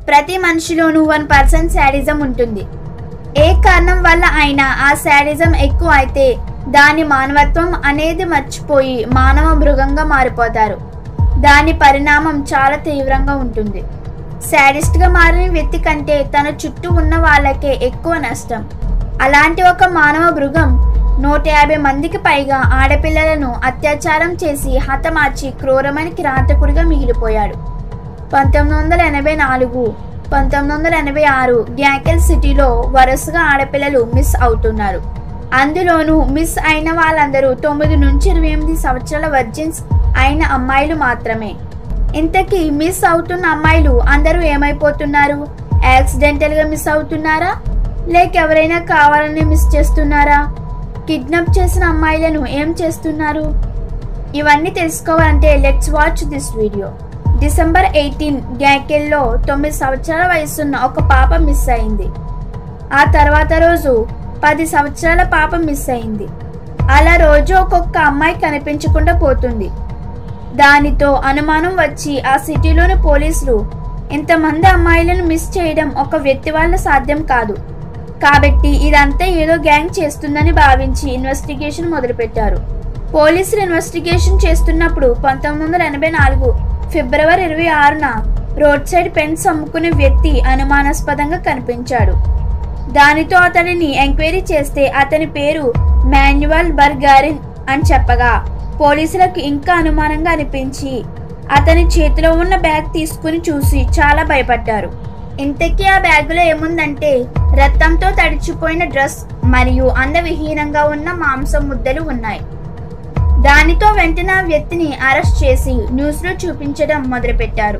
ప్రతి మనిషిలోనూ one percent sadism ఉంటుంది ఏ కారణం వల్ల అయినా ఆ శాడిజం ఎక్కువ అయితే దాని మానవత్వం అనేది మర్చిపోయి మానవ మృగంగా మారిపోతారు దాని పరిణామం చాలా తీవ్రంగా ఉంటుంది శాడిస్ట్గా మారిన వ్యక్తి కంటే తన చుట్టూ ఉన్న వాళ్ళకే ఎక్కువ నష్టం అలాంటి ఒక మానవ మృగం నూట యాభై మందికి పైగా ఆడపిల్లలను అత్యాచారం చేసి హతమార్చి క్రూరమైన కిరాతకుడిగా మిగిలిపోయాడు పంతొమ్మిది వందల ఎనభై నాలుగు పంతొమ్మిది వందల ఎనభై ఆరు గ్యాకెల్ సిటీలో వరుసగా ఆడపిల్లలు మిస్ అవుతున్నారు అందులోనూ మిస్ అయిన వాళ్ళందరూ తొమ్మిది నుంచి ఇరవై ఎనిమిది సంవత్సరాల వర్జిన్స్ అయిన అమ్మాయిలు మాత్రమే ఇంతకీ మిస్ అవుతున్న అమ్మాయిలు అందరూ ఏమైపోతున్నారు యాక్సిడెంటల్గా మిస్ అవుతున్నారా లేక ఎవరైనా కావాలని మిస్ చేస్తున్నారా కిడ్నాప్ చేసిన అమ్మాయిలను ఏం చేస్తున్నారు ఇవన్నీ తెలుసుకోవాలంటే let's watch this video December eighteen గ్యాకెల్లో తొమ్మిది సంవత్సరాల వయసున్న ఒక పాప మిస్ అయింది ఆ తర్వాత రోజు పది సంవత్సరాల పాప మిస్ అయింది అలా రోజు ఒక్కొక్క అమ్మాయి కనిపించకుండా పోతుంది దానితో అనుమానం వచ్చి ఆ సిటీలోని పోలీసులు ఇంతమంది అమ్మాయిలను మిస్ చేయడం ఒక వ్యక్తి వల్ల సాధ్యం కాదు కాబట్టి ఇదంతా ఏదో గ్యాంగ్ చేస్తుందని భావించి ఇన్వెస్టిగేషన్ మొదలుపెట్టారు పోలీసులు ఇన్వెస్టిగేషన్ చేస్తున్నప్పుడు పంతొమ్మిది వందల ఎనభై నాలుగు ఫిబ్రవరి ఇరవై ఆరున రోడ్ సైడ్ పెన్స్ అమ్ముకునే వ్యక్తి అనుమానాస్పదంగా కనిపించాడు దానితో అతనిని ఎంక్వైరీ చేస్తే అతని పేరు మాన్యువల్ బర్గారిన్ అని చెప్పగా పోలీసులకు ఇంకా అనుమానంగా అనిపించి అతని చేతిలో ఉన్న బ్యాగ్ తీసుకుని చూసి చాలా భయపడ్డారు ఇంతకీ ఆ బ్యాగులో ఏముందంటే రక్తంతో తడిచిపోయిన డ్రెస్ మరియు అందవిహీనంగా ఉన్న మాంసం ముద్దలు ఉన్నాయి దానితో వెంటనే ఆ వ్యక్తిని అరెస్ట్ చేసి న్యూస్లో చూపించడం మొదలుపెట్టారు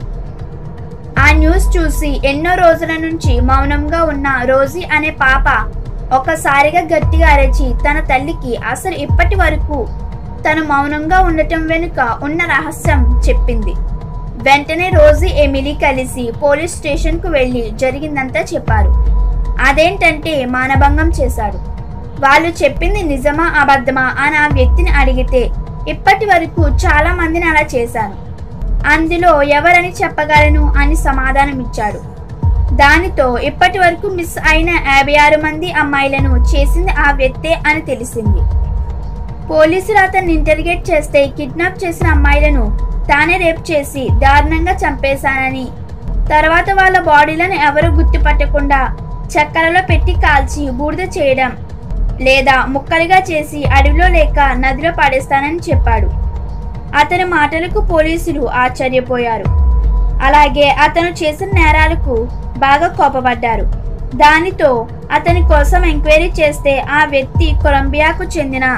ఆ న్యూస్ చూసి ఎన్నో రోజుల నుంచి మౌనంగా ఉన్న రోజీ అనే పాప ఒకసారిగా గట్టిగా అరచి తన తల్లికి అసలు ఇప్పటి వరకు తను మౌనంగా ఉండటం వెనుక ఉన్న రహస్యం చెప్పింది వెంటనే రోజీ ఎమిలీ కలిసి పోలీస్ స్టేషన్కు వెళ్ళి జరిగిందంతా చెప్పారు అదేంటంటే మానభంగం చేశాడు వాళ్ళు చెప్పింది నిజమా అబద్ధమా అని ఆ వ్యక్తిని అడిగితే ఇప్పటి వరకు చాలా మందిని అలా చేశాను అందులో ఎవరని చెప్పగలను అని సమాధానం ఇచ్చాడు దానితో ఇప్పటి వరకు మిస్ అయిన యాభై ఆరు మంది అమ్మాయిలను చేసింది ఆ వ్యక్తే అని తెలిసింది పోలీసులు అతన్ని ఇంటర్గేట్ చేస్తే కిడ్నాప్ చేసిన అమ్మాయిలను తానే రేప్ చేసి దారుణంగా చంపేశానని తర్వాత వాళ్ళ బాడీలను ఎవరు గుర్తుపట్టకుండా చక్కలలో పెట్టి కాల్చి బూడిద చేయడం లేదా ముక్కలుగా చేసి అడవిలో లేక నదిలో పడేస్తానని చెప్పాడు అతని మాటలకు పోలీసులు ఆశ్చర్యపోయారు అలాగే అతను చేసిన నేరాలకు బాగా కోపపడ్డారు దానితో అతని కోసం ఎంక్వైరీ చేస్తే ఆ వ్యక్తి కొలంబియాకు చెందిన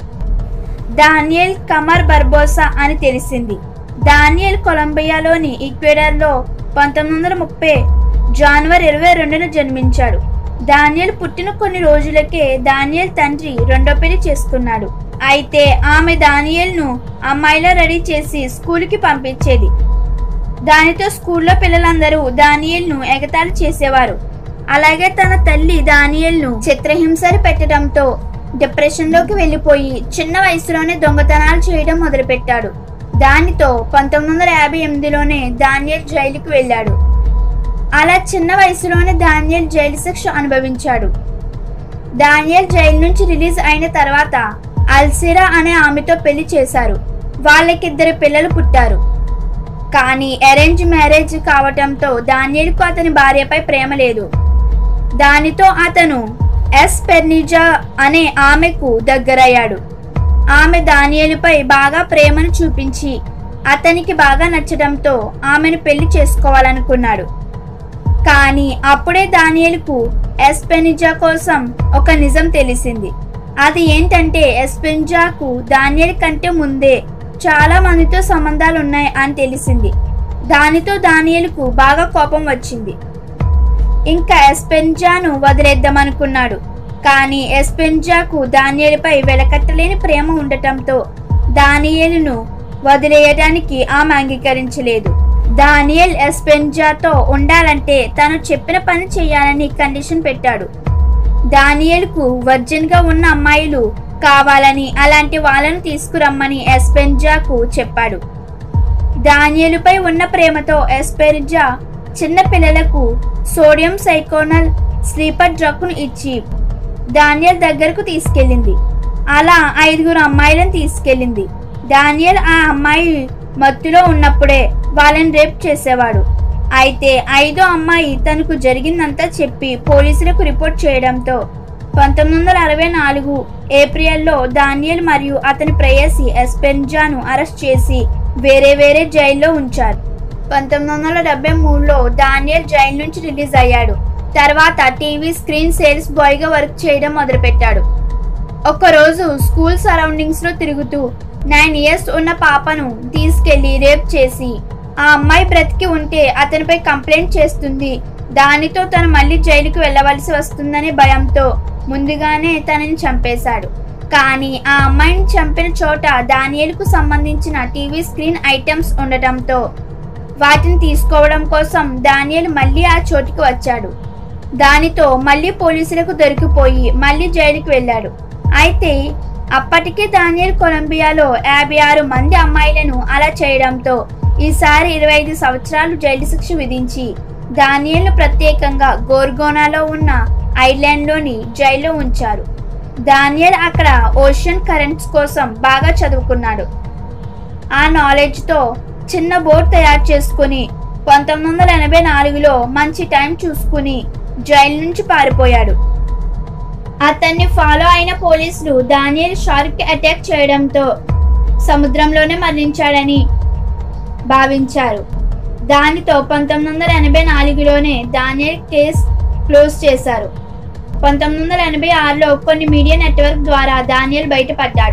దానియల్ కమర్ బర్బోసా అని తెలిసింది దానియల్ కొలంబియాలోని ఈక్వెడర్లో పంతొమ్మిది వందల ముప్పై జనవరి ఇరవై రెండున జన్మించాడు దానియల్ పుట్టిన కొన్ని రోజులకే దానియల్ తండ్రి రెండో పెళ్లి చేసుకున్నాడు అయితే ఆమె దానియల్ను అమ్మాయిలా రెడీ చేసి స్కూల్కి పంపించేది దానితో స్కూల్లో పిల్లలందరూ దానియల్ను ఎగతాళి చేసేవారు అలాగే తన తల్లి దానియల్ను చిత్రహింసలు పెట్టడంతో డిప్రెషన్లోకి వెళ్ళిపోయి చిన్న వయసులోనే దొంగతనాలు చేయడం మొదలుపెట్టాడు దానితో పంతొమ్మిది వందల యాభై ఎనిమిదిలోనే దానియల్ జైలుకు వెళ్ళాడు అలా చిన్న వయసులోనే దానియల్ జైలు శిక్ష అనుభవించాడు దానియల్ జైలు నుంచి రిలీజ్ అయిన తర్వాత అల్సిరా అనే ఆమెతో పెళ్లి చేశారు వాళ్ళకిద్దరు పిల్లలు పుట్టారు కానీ అరేంజ్ మ్యారేజ్ కావటంతో దానియల్కు అతని భార్యపై ప్రేమ లేదు దానితో అతను ఎస్ పెర్నిజా అనే ఆమెకు దగ్గరయ్యాడు ఆమె దానియలుపై బాగా ప్రేమను చూపించి అతనికి బాగా నచ్చడంతో ఆమెను పెళ్లి చేసుకోవాలనుకున్నాడు కానీ అప్పుడే దానియలుకు ఎస్పెనిజా కోసం ఒక నిజం తెలిసింది అది ఏంటంటే ఎస్పెనిజాకు దానియల్ కంటే ముందే చాలా మందితో సంబంధాలు ఉన్నాయి అని తెలిసింది దానితో దానియలుకు బాగా కోపం వచ్చింది ఇంకా ఎస్పెన్జాను వదిలేద్దామనుకున్నాడు కానీ ఎస్పెన్జాకు దానియలుపై వెలకట్టలేని ప్రేమ ఉండటంతో దానియేలును వదిలేయడానికి ఆమె అంగీకరించలేదు దానియల్ ఎస్పెన్జాతో ఉండాలంటే తను చెప్పిన పని చేయాలని కండిషన్ పెట్టాడు దానియల్కు వర్జిన్ గా ఉన్న అమ్మాయిలు కావాలని అలాంటి వాళ్ళను తీసుకురమ్మని ఎస్పెన్జాకు చెప్పాడు దానియలుపై ఉన్న ప్రేమతో ఎస్పెర్జా చిన్న పిల్లలకు సోడియం సైకోనల్ స్లీపర్ డ్రగ్ను ఇచ్చి డానియల్ దగ్గరకు తీసుకెళ్ళింది అలా ఐదుగురు అమ్మాయిలను తీసుకెళ్ళింది డానియల్ ఆ అమ్మాయి మత్తులో ఉన్నప్పుడే వాళ్ళని రేప్ చేసేవాడు అయితే ఐదో అమ్మాయి తనకు జరిగిందంతా చెప్పి పోలీసులకు రిపోర్ట్ చేయడంతో పంతొమ్మిది వందల అరవై నాలుగు ఏప్రిల్లో దానియల్ మరియు అతని ప్రేయసి ఎస్పెన్జాను అరెస్ట్ చేసి వేరే వేరే జైల్లో ఉంచారు పంతొమ్మిది వందల డెబ్బై మూడులో దానియల్ జైలు నుంచి రిలీజ్ అయ్యాడు తర్వాత టీవీ స్క్రీన్ సేల్స్ బాయ్గా వర్క్ చేయడం మొదలుపెట్టాడు ఒకరోజు స్కూల్ సరౌండింగ్స్ లో తిరుగుతూ నైన్ ఇయర్స్ ఉన్న పాపను తీసుకెళ్లి రేప్ చేసి ఆ అమ్మాయి బ్రతికి ఉంటే అతనిపై కంప్లైంట్ చేస్తుంది దానితో తను మళ్ళీ జైలుకు వెళ్ళవలసి వస్తుందనే భయంతో ముందుగానే తనని చంపేశాడు కానీ ఆ అమ్మాయిని చంపిన చోట దానియల్కు సంబంధించిన టీవీ స్క్రీన్ ఐటమ్స్ ఉండటంతో వాటిని తీసుకోవడం కోసం దానియల్ మళ్ళీ ఆ చోటుకి వచ్చాడు దానితో మళ్ళీ పోలీసులకు దొరికిపోయి మళ్ళీ జైలుకి వెళ్ళాడు అయితే అప్పటికే దానియల్ కొలంబియాలో యాభై ఆరు మంది అమ్మాయిలను అలా చేయడంతో ఈసారి ఇరవై ఐదు సంవత్సరాలు జైలు శిక్ష విధించి దానియల్ను ప్రత్యేకంగా గోర్గోనాలో ఉన్న ఐర్లాండ్లోని జైల్లో ఉంచారు దానియల్ అక్కడ ఓషన్ కరెంట్స్ కోసం బాగా చదువుకున్నాడు ఆ నాలెడ్జ్తో చిన్న బోట్ తయారు చేసుకుని పంతొమ్మిది వందల ఎనభై నాలుగులో మంచి టైం చూసుకుని జైలు నుంచి పారిపోయాడు అతన్ని ఫాలో అయిన పోలీసులు దానియల్ షార్క్ అటాక్ చేయడంతో సముద్రంలోనే మరణించాడని భావించారు దానితో పంతొమ్మిది వందల ఎనభై నాలుగులోనే దానియల్ కేస్ క్లోజ్ చేశారు పంతొమ్మిది వందల ఎనభై ఆరులో కొన్ని మీడియా నెట్వర్క్ ద్వారా దానియల్ బయటపడ్డాడు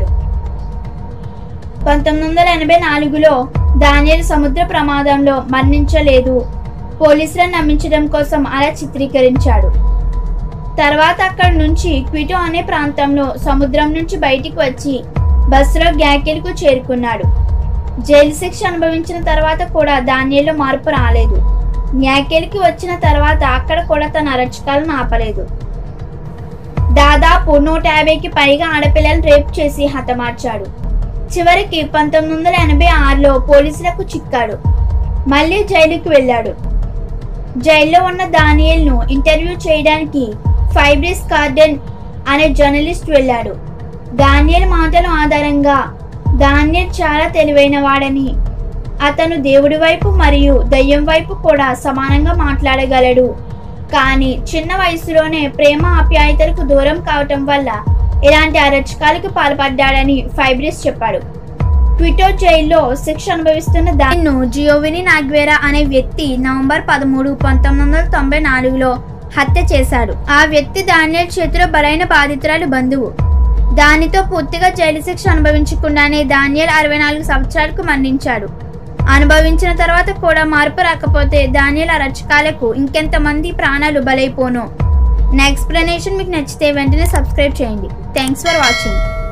పంతొమ్మిది వందల ఎనభై నాలుగులో దానియల్ సముద్ర ప్రమాదంలో మరణించలేదు పోలీసులను నమ్మించడం కోసం అలా చిత్రీకరించాడు తర్వాత అక్కడి నుంచి క్విటో అనే ప్రాంతంలో సముద్రం నుంచి బయటికి వచ్చి బస్సులో గ్యాకెల్కు చేరుకున్నాడు జైలు శిక్ష అనుభవించిన తర్వాత కూడా దానిలో మార్పు రాలేదు న్యాకెల్కి వచ్చిన తర్వాత అక్కడ కూడా తన అరచకాలను ఆపలేదు దాదాపు నూట యాభైకి పైగా ఆడపిల్లలు రేప్ చేసి హతమార్చాడు చివరికి పంతొమ్మిది వందల ఎనభై ఆరులో పోలీసులకు చిక్కాడు మళ్ళీ జైలుకి వెళ్ళాడు జైల్లో ఉన్న దానియల్ను ఇంటర్వ్యూ చేయడానికి ఫైబ్రిస్ కార్డెన్ అనే జర్నలిస్ట్ వెళ్ళాడు దానియల్ మాటల ఆధారంగా దానియల్ చాలా తెలివైన వాడని అతను దేవుడి వైపు మరియు దయ్యం వైపు కూడా సమానంగా మాట్లాడగలడు కానీ చిన్న వయసులోనే ప్రేమ ఆప్యాయతలకు దూరం కావటం వల్ల ఇలాంటి అరచకాలకు పాల్పడ్డాడని ఫైబ్రిస్ చెప్పాడు ట్విటో జైల్లో శిక్ష అనుభవిస్తున్న దాన్ను జియోవిని నాగ్వేరా అనే వ్యక్తి నవంబర్ పదమూడు పంతొమ్మిది వందల తొంభై నాలుగులో హత్య చేశాడు ఆ వ్యక్తి దానియల్ చేతిలో బలైన బాధితురాలు బంధువు దానితో పూర్తిగా జైలు శిక్ష అనుభవించకుండానే దానియల్ అరవై నాలుగు సంవత్సరాలకు మరణించాడు అనుభవించిన తర్వాత కూడా మార్పు రాకపోతే దానియల్ అరచకాలకు ఇంకెంతమంది ప్రాణాలు బలైపోను నా ఎక్స్ప్లెనేషన్ మీకు నచ్చితే వెంటనే సబ్స్క్రైబ్ చేయండి థ్యాంక్స్ ఫర్ వాచింగ్